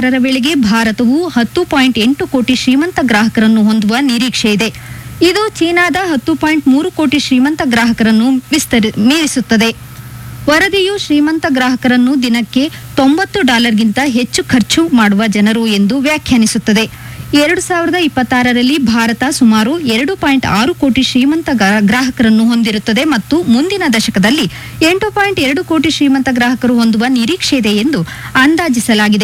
ಇಪ್ಪತ್ತಾರರ ವೇಳೆಗೆ ಭಾರತವು ಹತ್ತು ಪಾಯಿಂಟ್ ಎಂಟು ಕೋಟಿ ಶ್ರೀಮಂತ ಗ್ರಾಹಕರನ್ನು ಹೊಂದುವ ನಿರೀಕ್ಷೆ ಇದೆ ಇದು ಚೀನಾದ ಹತ್ತು ಪಾಯಿಂಟ್ ಮೂರು ಕೋಟಿ ಶ್ರೀಮಂತ ಗ್ರಾಹಕರನ್ನು ವಿಸ್ತರಿ ಮೀರಿಸುತ್ತದೆ ವರದಿಯು ಶ್ರೀಮಂತ ಗ್ರಾಹಕರನ್ನು ದಿನಕ್ಕೆ ತೊಂಬತ್ತು ಡಾಲರ್ಗಿಂತ ಹೆಚ್ಚು ಖರ್ಚು ಮಾಡುವ ಜನರು ಎಂದು ವ್ಯಾಖ್ಯಾನಿಸುತ್ತದೆ ಎರಡು ಸಾವಿರದ ಇಪ್ಪತ್ತಾರರಲ್ಲಿ ಭಾರತ ಸುಮಾರು ಎರಡು ಪಾಯಿಂಟ್ ಆರು ಕೋಟಿ ಶ್ರೀಮಂತ ಗ್ರಾ- ಗ್ರಾಹಕರನ್ನು ಹೊಂದಿರುತ್ತದೆ ಮತ್ತು ಮುಂದಿನ ದಶಕದಲ್ಲಿ ಎಂಟು ಪಾಯಿಂಟ್ ಎರಡು ಕೋಟಿ ಶ್ರೀಮಂತ ಗ್ರಾಹಕರು ಹೊಂದುವ ನಿರೀಕ್ಷೆ ಇದೆ ಎಂದು ಅಂದಾಜಿಸಲಾಗಿದೆ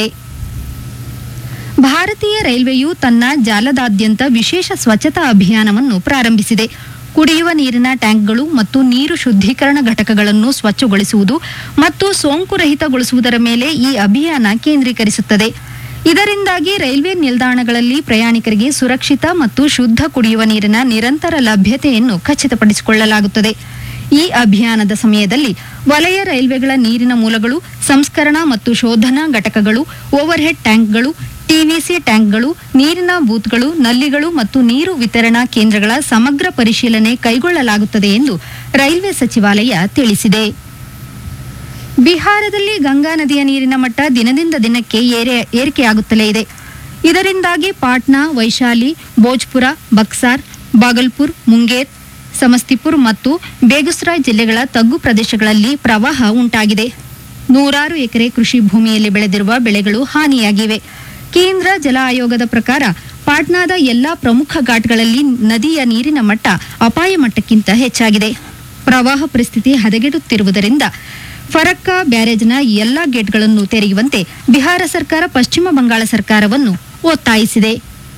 ಭಾರತೀಯ ರೈಲ್ವೆಯು ತನ್ನ ಜಾಲದಾದ್ಯಂತ ವಿಶೇಷ ಸ್ವಚ್ಛತಾ ಅಭಿಯಾನವನ್ನು ಪ್ರಾರಂಭಿಸಿದೆ ಕುಡಿಯುವ ನೀರಿನ ಟ್ಯಾಂಕ್ಗಳು ಮತ್ತು ನೀರು ಶುದ್ಧೀಕರಣ ಘಟಕಗಳನ್ನು ಸ್ವಚ್ಛಗೊಳಿಸುವುದು ಮತ್ತು ಸೋಂಕು ರಹಿತಗೊಳಿಸುವುದರ ಮೇಲೆ ಈ ಅಭಿಯಾನ ಕೇಂದ್ರೀಕರಿಸುತ್ತದೆ ಇದರಿಂದಾಗಿ ರೈಲ್ವೆ ನಿಲ್ದಾಣಗಳಲ್ಲಿ ಪ್ರಯಾಣಿಕರಿಗೆ ಸುರಕ್ಷಿತ ಮತ್ತು ಶುದ್ಧ ಕುಡಿಯುವ ನೀರಿನ ನಿರಂತರ ಲಭ್ಯತೆಯನ್ನು ಖಚಿತಪಡಿಸಿಕೊಳ್ಳಲಾಗುತ್ತದೆ ಈ ಅಭಿಯಾನದ ಸಮಯದಲ್ಲಿ ವಲಯ ರೈಲ್ವೆಗಳ ನೀರಿನ ಮೂಲಗಳು ಸಂಸ್ಕರಣಾ ಮತ್ತು ಶೋಧನಾ ಘಟಕಗಳು ಓವರ್ಹೆಡ್ ಟ್ಯಾಂಕ್ಗಳು ಟಿವಿಸಿ ಟ್ಯಾಂಕ್ಗಳು ನೀರಿನ ಬೂತ್ಗಳು ನಲ್ಲಿಗಳು ಮತ್ತು ನೀರು ವಿತರಣಾ ಕೇಂದ್ರಗಳ ಸಮಗ್ರ ಪರಿಶೀಲನೆ ಕೈಗೊಳ್ಳಲಾಗುತ್ತದೆ ಎಂದು ರೈಲ್ವೆ ಸಚಿವಾಲಯ ತಿಳಿಸಿದೆ ಬಿಹಾರದಲ್ಲಿ ಗಂಗಾ ನದಿಯ ನೀರಿನ ಮಟ್ಟ ದಿನದಿಂದ ದಿನಕ್ಕೆ ಏರೆ ಏರಿಕೆಯಾಗುತ್ತಲೇ ಇದೆ ಇದರಿಂದಾಗಿ ಪಾಟ್ನಾ ವೈಶಾಲಿ ಭೋಜ್ಪುರ ಬಕ್ಸಾರ್ ಬಾಗಲ್ಪುರ್ ಮುಂಗೇರ್ ಸಮಸ್ತಿಪುರ್ ಮತ್ತು ಬೇಗುಸರಾಯ್ ಜಿಲ್ಲೆಗಳ ತಗ್ಗು ಪ್ರದೇಶಗಳಲ್ಲಿ ಪ್ರವಾಹ ಉಂಟಾಗಿದೆ ನೂರಾರು ಎಕರೆ ಕೃಷಿ ಭೂಮಿಯಲ್ಲಿ ಬೆಳೆದಿರುವ ಬೆಳೆಗಳು ಹಾನಿಯಾಗಿವೆ ಕೇಂದ್ರ ಜಲ ಆಯೋಗದ ಪ್ರಕಾರ ಪಾಟ್ನಾದ ಎಲ್ಲಾ ಪ್ರಮುಖ ಘಾಟ್ಗಳಲ್ಲಿ ನದಿಯ ನೀರಿನ ಮಟ್ಟ ಅಪಾಯ ಮಟ್ಟಕ್ಕಿಂತ ಹೆಚ್ಚಾಗಿದೆ ಪ್ರವಾಹ ಪರಿಸ್ಥಿತಿ ಹದಗೆಡುತ್ತಿರುವುದರಿಂದ ಫರಕ್ಕಾ ಬ್ಯಾರೇಜ್ನ ಎಲ್ಲಾ ಗೇಟ್ಗಳನ್ನು ತೆರೆಯುವಂತೆ ಬಿಹಾರ ಸರ್ಕಾರ ಪಶ್ಚಿಮ ಬಂಗಾಳ ಸರ್ಕಾರವನ್ನು ಒತ್ತಾಯಿಸಿದೆ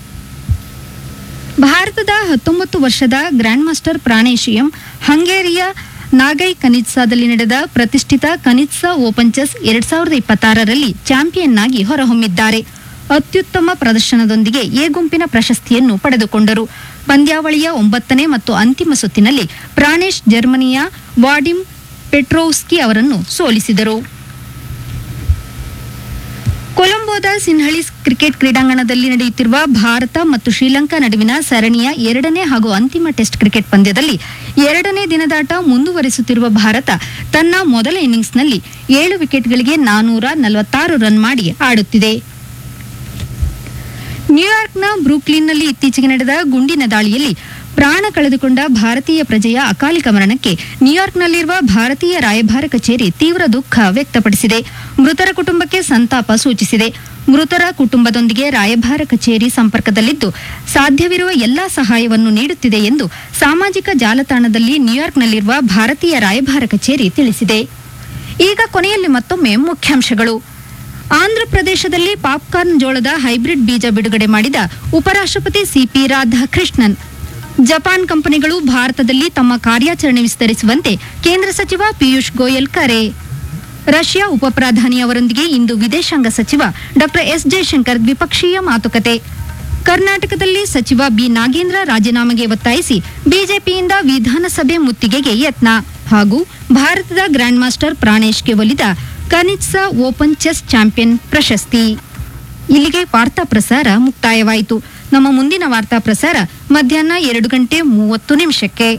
ಭಾರತದ ಹತ್ತೊಂಬತ್ತು ವರ್ಷದ ಗ್ರ್ಯಾಂಡ್ ಮಾಸ್ಟರ್ ಪ್ರಾಣೇಶಿಯಂ ಹಂಗೇರಿಯ ನಾಗೈ ಕನಿತ್ಸಾದಲ್ಲಿ ನಡೆದ ಪ್ರತಿಷ್ಠಿತ ಕನಿತ್ಸಾ ಓಪನ್ ಚೆಸ್ ಎರಡ್ ಸಾವಿರದ ಇಪ್ಪತ್ತಾರರಲ್ಲಿ ಚಾಂಪಿಯನ್ ಆಗಿ ಹೊರಹೊಮ್ಮಿದ್ದಾರೆ ಅತ್ಯುತ್ತಮ ಪ್ರದರ್ಶನದೊಂದಿಗೆ ಎ ಗುಂಪಿನ ಪ್ರಶಸ್ತಿಯನ್ನು ಪಡೆದುಕೊಂಡರು ಪಂದ್ಯಾವಳಿಯ ಒಂಬತ್ತನೇ ಮತ್ತು ಅಂತಿಮ ಸುತ್ತಿನಲ್ಲಿ ಪ್ರಾಣೇಶ್ ಜರ್ಮನಿಯ ವಾಡಿಮ್ ಪೆಟ್ರೋವ್ಸ್ಕಿ ಅವರನ್ನು ಸೋಲಿಸಿದರು ಕೊಲಂಬೋದ ಸಿನ್ಹಳಿಸ್ ಕ್ರಿಕೆಟ್ ಕ್ರೀಡಾಂಗಣದಲ್ಲಿ ನಡೆಯುತ್ತಿರುವ ಭಾರತ ಮತ್ತು ಶ್ರೀಲಂಕಾ ನಡುವಿನ ಸರಣಿಯ ಎರಡನೇ ಹಾಗೂ ಅಂತಿಮ ಟೆಸ್ಟ್ ಕ್ರಿಕೆಟ್ ಪಂದ್ಯದಲ್ಲಿ ಎರಡನೇ ದಿನದಾಟ ಮುಂದುವರಿಸುತ್ತಿರುವ ಭಾರತ ತನ್ನ ಮೊದಲ ಇನ್ನಿಂಗ್ಸ್ನಲ್ಲಿ ಏಳು ವಿಕೆಟ್ಗಳಿಗೆ ನಾನೂರ ನಲವತ್ತಾರು ರನ್ ಮಾಡಿ ಆಡುತ್ತಿದೆ ನ್ಯೂಯಾರ್ಕ್ನ ಬ್ರೂಕ್ಲಿನ್ನಲ್ಲಿ ಇತ್ತೀಚೆಗೆ ನಡೆದ ಗುಂಡಿನ ದಾಳಿಯಲ್ಲಿ ಪ್ರಾಣ ಕಳೆದುಕೊಂಡ ಭಾರತೀಯ ಪ್ರಜೆಯ ಅಕಾಲಿಕ ಮರಣಕ್ಕೆ ನ್ಯೂಯಾರ್ಕ್ನಲ್ಲಿರುವ ಭಾರತೀಯ ರಾಯಭಾರ ಕಚೇರಿ ತೀವ್ರ ದುಃಖ ವ್ಯಕ್ತಪಡಿಸಿದೆ ಮೃತರ ಕುಟುಂಬಕ್ಕೆ ಸಂತಾಪ ಸೂಚಿಸಿದೆ ಮೃತರ ಕುಟುಂಬದೊಂದಿಗೆ ರಾಯಭಾರ ಕಚೇರಿ ಸಂಪರ್ಕದಲ್ಲಿದ್ದು ಸಾಧ್ಯವಿರುವ ಎಲ್ಲಾ ಸಹಾಯವನ್ನು ನೀಡುತ್ತಿದೆ ಎಂದು ಸಾಮಾಜಿಕ ಜಾಲತಾಣದಲ್ಲಿ ನ್ಯೂಯಾರ್ಕ್ನಲ್ಲಿರುವ ಭಾರತೀಯ ರಾಯಭಾರ ಕಚೇರಿ ತಿಳಿಸಿದೆ ಈಗ ಕೊನೆಯಲ್ಲಿ ಮತ್ತೊಮ್ಮೆ ಮುಖ್ಯಾಂಶಗಳು ಆಂಧ್ರಪ್ರದೇಶದಲ್ಲಿ ಪಾಪ್ಕಾರ್ನ್ ಜೋಳದ ಹೈಬ್ರಿಡ್ ಬೀಜ ಬಿಡುಗಡೆ ಮಾಡಿದ ಉಪರಾಷ್ಟ್ರಪತಿ ಸಿಪಿ ರಾಧಾಕೃಷ್ಣನ್ ಜಪಾನ್ ಕಂಪನಿಗಳು ಭಾರತದಲ್ಲಿ ತಮ್ಮ ಕಾರ್ಯಾಚರಣೆ ವಿಸ್ತರಿಸುವಂತೆ ಕೇಂದ್ರ ಸಚಿವ ಪಿಯೂಷ್ ಗೋಯಲ್ ಕರೆ ರಷ್ಯಾ ಉಪ ಪ್ರಧಾನಿ ಅವರೊಂದಿಗೆ ಇಂದು ವಿದೇಶಾಂಗ ಸಚಿವ ಡಾ ಎಸ್ ಜಯಶಂಕರ್ ದ್ವಿಪಕ್ಷೀಯ ಮಾತುಕತೆ ಕರ್ನಾಟಕದಲ್ಲಿ ಸಚಿವ ಬಿ ನಾಗೇಂದ್ರ ರಾಜೀನಾಮೆಗೆ ಒತ್ತಾಯಿಸಿ ಬಿಜೆಪಿಯಿಂದ ವಿಧಾನಸಭೆ ಮುತ್ತಿಗೆಗೆ ಯತ್ನ ಹಾಗೂ ಭಾರತದ ಗ್ರ್ಯಾಂಡ್ ಮಾಸ್ಟರ್ ಪ್ರಾಣೇಶ್ಗೆ ಒಲಿದ ಕನಿತ್ಸಾ ಓಪನ್ ಚೆಸ್ ಚಾಂಪಿಯನ್ ಪ್ರಶಸ್ತಿ ಇಲ್ಲಿಗೆ ವಾರ್ತಾ ಪ್ರಸಾರ ಮುಕ್ತಾಯವಾಯಿತು ನಮ್ಮ ಮುಂದಿನ ವಾರ್ತಾ ಪ್ರಸಾರ ಮಧ್ಯಾಹ್ನ ಎರಡು ಗಂಟೆ ಮೂವತ್ತು ನಿಮಿಷಕ್ಕೆ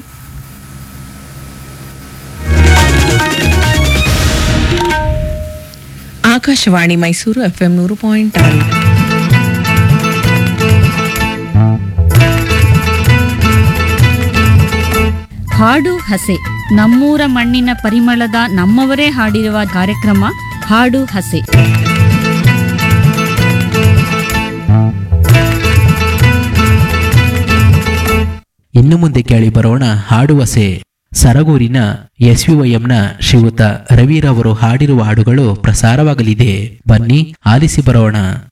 ಆಕಾಶವಾಣಿ ಮೈಸೂರು ಎಫ್ಎಂ ನೂರು ಪಾಯಿಂಟ್ ಆರು ಹಾಡು ಹಸೆ ನಮ್ಮೂರ ಮಣ್ಣಿನ ಪರಿಮಳದ ನಮ್ಮವರೇ ಹಾಡಿರುವ ಕಾರ್ಯಕ್ರಮ ಹಾಡು ಹಸೆ ಇನ್ನು ಮುಂದೆ ಕೇಳಿ ಬರೋಣ ಹಾಡುವಸೆ ಸರಗೂರಿನ ಎಸ್ವಿವೈಎಂನ ಶ್ರೀಯುತ ರವಿರವರು ಹಾಡಿರುವ ಹಾಡುಗಳು ಪ್ರಸಾರವಾಗಲಿದೆ ಬನ್ನಿ ಆಲಿಸಿ ಬರೋಣ